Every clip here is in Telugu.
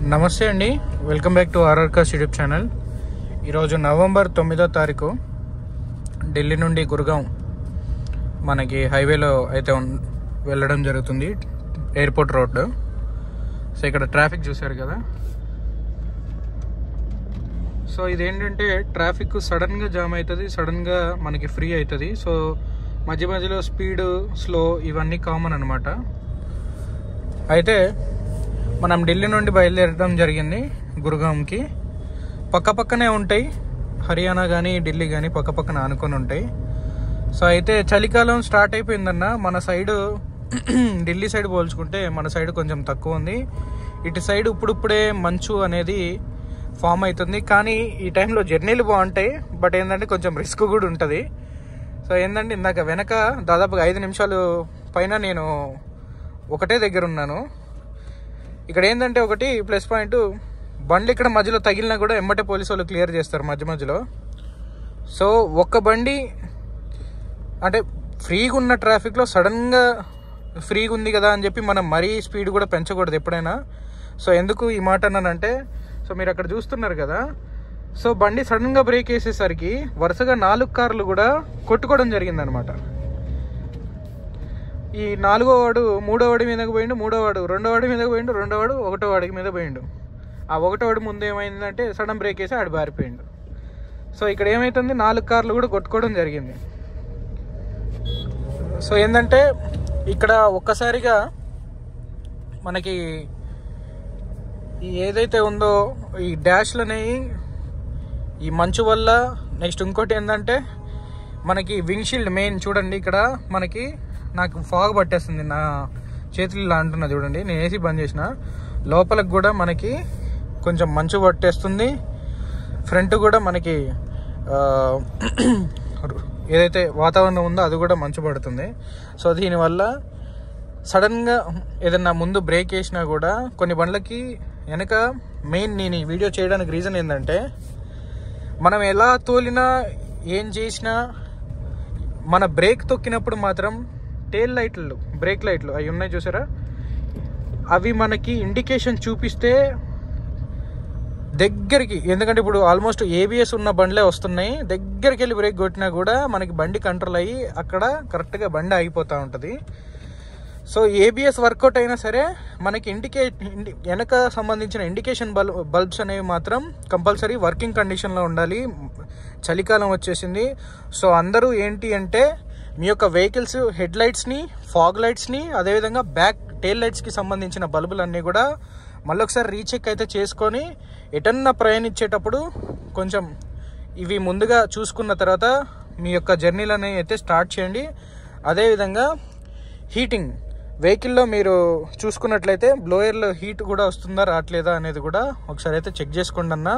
నమస్తే అండి వెల్కమ్ బ్యాక్ టు ఆర్ఆర్కాస్ యూట్యూబ్ ఛానల్ ఈరోజు నవంబర్ తొమ్మిదో తారీఖు ఢిల్లీ నుండి గురుగాం మనకి హైవేలో అయితే ఉన్- వెళ్ళడం జరుగుతుంది ఎయిర్పోర్ట్ రోడ్ సో ఇక్కడ ట్రాఫిక్ చూశారు కదా సో ఇదేంటంటే ట్రాఫిక్ సడన్గా జామ్ అవుతుంది సడన్గా మనకి ఫ్రీ అవుతుంది సో మధ్య మధ్యలో స్పీడ్ స్లో ఇవన్నీ కామన్ అనమాట అయితే మనం ఢిల్లీ నుండి బయలుదేరడం జరిగింది గురుగాంకి పక్క పక్కనే ఉంటాయి హర్యానా కానీ ఢిల్లీ కానీ పక్క పక్కన ఆనుకొని ఉంటాయి సో అయితే చలికాలం స్టార్ట్ అయిపోయిందన్న మన సైడ్ ఢిల్లీ సైడ్ పోల్చుకుంటే మన సైడ్ కొంచెం తక్కువ ఉంది ఇటు సైడ్ ఇప్పుడిప్పుడే మంచు అనేది ఫామ్ అవుతుంది కానీ ఈ టైంలో జర్నీలు బాగుంటాయి బట్ ఏంటంటే కొంచెం రిస్క్ కూడా ఉంటుంది సో ఏంటంటే ఇందాక వెనక దాదాపుగా ఐదు నిమిషాలు పైన నేను ఒకటే దగ్గర ఉన్నాను ఇక్కడ ఏంటంటే ఒకటి ప్లస్ పాయింట్ బండి ఇక్కడ మధ్యలో తగిలినా కూడా ఎమ్మటే పోలీసు వాళ్ళు క్లియర్ చేస్తారు మధ్య మధ్యలో సో ఒక్క బండి అంటే ఫ్రీగా ఉన్న ట్రాఫిక్లో సడన్గా ఫ్రీగా ఉంది కదా అని చెప్పి మనం మరీ స్పీడ్ కూడా పెంచకూడదు ఎప్పుడైనా సో ఎందుకు ఈ మాట అన్నానంటే సో మీరు అక్కడ చూస్తున్నారు కదా సో బండి సడన్గా బ్రేక్ వేసేసరికి వరుసగా నాలుగు కార్లు కూడా కొట్టుకోవడం జరిగిందనమాట ఈ నాలుగో వాడు మూడో వాడి మీదకి పోయిండు మూడో వాడు రెండో వాడి మీదకి పోయిండు రెండో వాడు ఒకటో వాడికి మీద పోయిండు ఆ ఒకటో వాడు ముందు ఏమైందంటే సడన్ బ్రేక్ వేసి ఆడు బారిపోయిండు సో ఇక్కడ ఏమైతుంది నాలుగు కార్లు కూడా కొట్టుకోవడం జరిగింది సో ఏంటంటే ఇక్కడ ఒక్కసారిగా మనకి ఈ ఏదైతే ఉందో ఈ డాష్లు అనేవి ఈ మంచు వల్ల నెక్స్ట్ ఇంకోటి ఏంటంటే మనకి విండ్షీల్డ్ మెయిన్ చూడండి ఇక్కడ మనకి నాకు ఫాగ్ పట్టేస్తుంది నా చేతులు ఇలా అంటున్నా చూడండి నేను ఏసీ బంద్ చేసిన లోపలకు కూడా మనకి కొంచెం మంచు పట్టేస్తుంది ఫ్రంట్ కూడా మనకి ఆ, ఏదైతే వాతావరణం ఉందో అది కూడా మంచు పడుతుంది సో దీనివల్ల సడన్గా ఏదన్నా ముందు బ్రేక్ వేసినా కూడా కొన్ని బండ్లకి వెనక మెయిన్ నేను ఈ వీడియో చేయడానికి రీజన్ ఏంటంటే మనం ఎలా తోలినా ఏం చేసినా మన బ్రేక్ తొక్కినప్పుడు మాత్రం టేల్ లైట్లు బ్రేక్ లైట్లు అవి ఉన్నాయి చూసారా అవి మనకి ఇండికేషన్ చూపిస్తే దగ్గరికి ఎందుకంటే ఇప్పుడు ఆల్మోస్ట్ ఏబిఎస్ ఉన్న బండ్లే వస్తున్నాయి దగ్గరికి వెళ్ళి బ్రేక్ కొట్టినా కూడా మనకి బండి కంట్రోల్ అయ్యి అక్కడ కరెక్ట్గా బండి ఆగిపోతూ ఉంటుంది సో ఏబిఎస్ వర్కౌట్ అయినా సరే మనకి ఇండికేట్ ఇండి- వెనక సంబంధించిన ఇండికేషన్ బల్ బల్బ్స్ అనేవి మాత్రం కంపల్సరీ వర్కింగ్ కండిషన్లో ఉండాలి చలికాలం వచ్చేసింది సో అందరూ ఏంటి అంటే మీ యొక్క వెహికల్స్ హెడ్ లైట్స్ని ఫాగ్ లైట్స్ని అదేవిధంగా బ్యాక్ టైల్ లైట్స్కి సంబంధించిన బల్బులన్నీ కూడా మళ్ళీ ఒకసారి రీచెక్ అయితే చేసుకొని ఎటన్నా ప్రయాణించేటప్పుడు కొంచెం ఇవి ముందుగా చూసుకున్న తర్వాత మీ యొక్క జర్నీలని అయితే స్టార్ట్ చేయండి అదేవిధంగా హీటింగ్ వెహికల్లో మీరు చూసుకున్నట్లయితే బ్లోయర్లో హీట్ కూడా వస్తుందా రావట్లేదా అనేది కూడా ఒకసారి అయితే చెక్ చేసుకోండి అన్న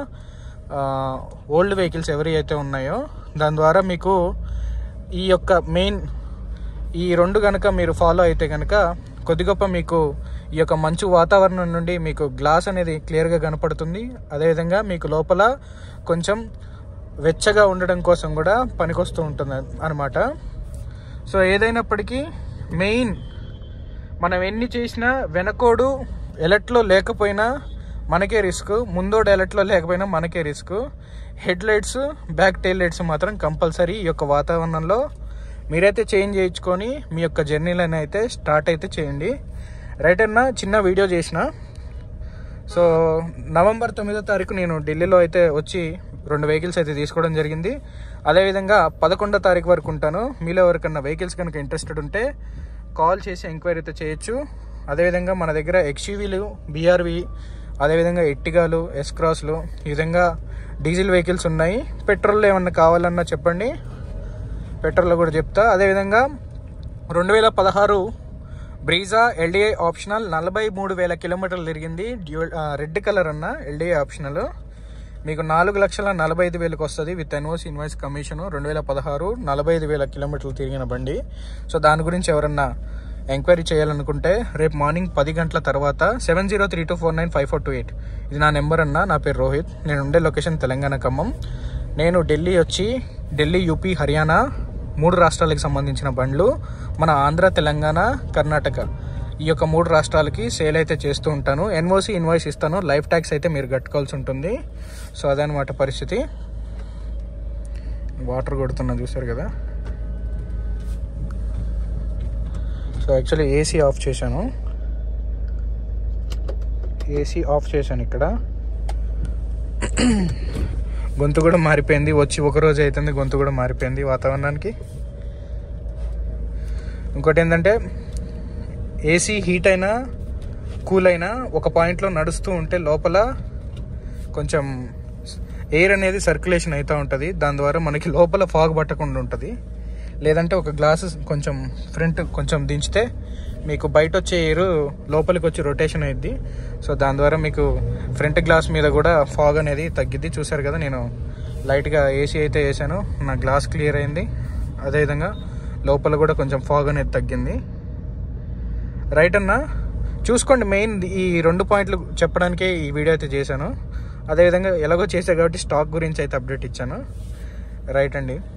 ఓల్డ్ వెహికల్స్ ఎవరి అయితే ఉన్నాయో దాని ద్వారా మీకు ఈ యొక్క మెయిన్ ఈ రెండు కనుక మీరు ఫాలో అయితే కనుక కొద్ది గొప్ప మీకు ఈ యొక్క మంచు వాతావరణం నుండి మీకు గ్లాస్ అనేది క్లియర్గా కనపడుతుంది అదేవిధంగా మీకు లోపల కొంచెం వెచ్చగా ఉండడం కోసం కూడా పనికొస్తూ ఉంటుంది అనమాట సో ఏదైనప్పటికీ మెయిన్ మనం ఎన్ని చేసినా వెనకోడు ఎలర్ట్లో లేకపోయినా మనకే రిస్క్ ముందోడు ఎలర్ట్లో లేకపోయినా మనకే risk head lights back tail lights మాత్రం కంపల్సరీ ఈ యొక్క వాతావరణంలో మీరైతే చేంజ్ చేయించుకొని మీ యొక్క జర్నీలను అయితే స్టార్ట్ అయితే చేయండి రైట్ అన్న చిన్న వీడియో చేసిన సో నవంబర్ తొమ్మిదో తారీఖు నేను ఢిల్లీలో అయితే వచ్చి రెండు వెహికల్స్ అయితే తీసుకోవడం జరిగింది అదేవిధంగా పదకొండో తారీఖు వరకు ఉంటాను మీలో ఎవరికన్నా వెహికల్స్ కనుక ఇంట్రెస్టెడ్ ఉంటే కాల్ చేసి ఎంక్వైరీ అయితే చేయొచ్చు అదేవిధంగా మన దగ్గర ఎక్స్యూవీలు బీఆర్వి అదేవిధంగా ఎట్టిగాలు ఎస్ క్రాస్లు ఈ విధంగా డీజిల్ వెహికల్స్ ఉన్నాయి పెట్రోల్ ఏమన్నా కావాలన్నా చెప్పండి పెట్రోల్ కూడా చెప్తా అదేవిధంగా రెండు వేల పదహారు బ్రీజా ఎల్డిఐ ఆప్షనల్ నలభై మూడు వేల కిలోమీటర్లు తిరిగింది డ్యూల్ ఆ, రెడ్ కలర్ అన్న ఎల్డిఐ ఆప్షనల్ మీకు నాలుగు లక్షల నలభై ఐదు వేలకు వస్తుంది విత్ ఎన్ఓస్ ఇన్వాయిస్ కమిషన్ రెండు వేల పదహారు నలభై ఐదు వేల కిలోమీటర్లు తిరిగిన బండి సో దాని గురించి ఎవరన్నా ఎంక్వైరీ చేయాలనుకుంటే రేపు మార్నింగ్ పది గంటల తర్వాత seven zero three two four nine five four two eight ఇది నా నెంబర్ అన్న నా పేరు రోహిత్ నేను ఉండే లొకేషన్ తెలంగాణ ఖమ్మం నేను ఢిల్లీ వచ్చి ఢిల్లీ యూపీ హర్యానా మూడు రాష్ట్రాలకు సంబంధించిన బండ్లు మన ఆంధ్ర తెలంగాణ కర్ణాటక ఈ యొక్క మూడు రాష్ట్రాలకి సేల్ అయితే చేస్తూ ఉంటాను ఎన్ఓసి ఇన్వాయిస్ ఇస్తాను లైఫ్ ట్యాక్స్ అయితే మీరు కట్టుకోవాల్సి ఉంటుంది సో అదనమాట పరిస్థితి వాటర్ కొడుతున్నా చూసారు కదా సో యాక్చువల్లీ ఏసీ ఆఫ్ చేశాను ఏసీ ఆఫ్ చేశాను ఇక్కడ గొంతు కూడా మారిపోయింది వచ్చి ఒక రోజు అవుతుంది గొంతు కూడా మారిపోయింది వాతావరణానికి ఇంకోటి ఏంటంటే ఏసీ హీట్ అయినా కూల్ అయినా ఒక పాయింట్లో నడుస్తూ ఉంటే లోపల కొంచెం ఎయిర్ అనేది సర్క్యులేషన్ అవుతూ ఉంటుంది దాని ద్వారా మనకి లోపల ఫాగ్ పట్టకుండా ఉంటుంది లేదంటే ఒక గ్లాస్ కొంచెం ఫ్రంట్ కొంచెం దించితే మీకు బయట వచ్చే ఎయిర్ లోపలికి వచ్చి రొటేషన్ అయ్యిద్ది సో దాని ద్వారా మీకు ఫ్రంట్ గ్లాస్ మీద కూడా ఫాగ్ అనేది తగ్గిద్ది చూసారు కదా నేను లైట్గా ఏసీ అయితే వేసాను నా గ్లాస్ క్లియర్ అయింది అదేవిధంగా లోపల కూడా కొంచెం ఫాగ్ అనేది తగ్గింది రైట్ అన్న చూసుకోండి మెయిన్ ఈ రెండు పాయింట్లు చెప్పడానికే ఈ వీడియో అయితే చేశాను అదేవిధంగా ఎలాగో చేసా కాబట్టి స్టాక్ గురించి అయితే అప్డేట్ ఇచ్చాను రైట్ అండి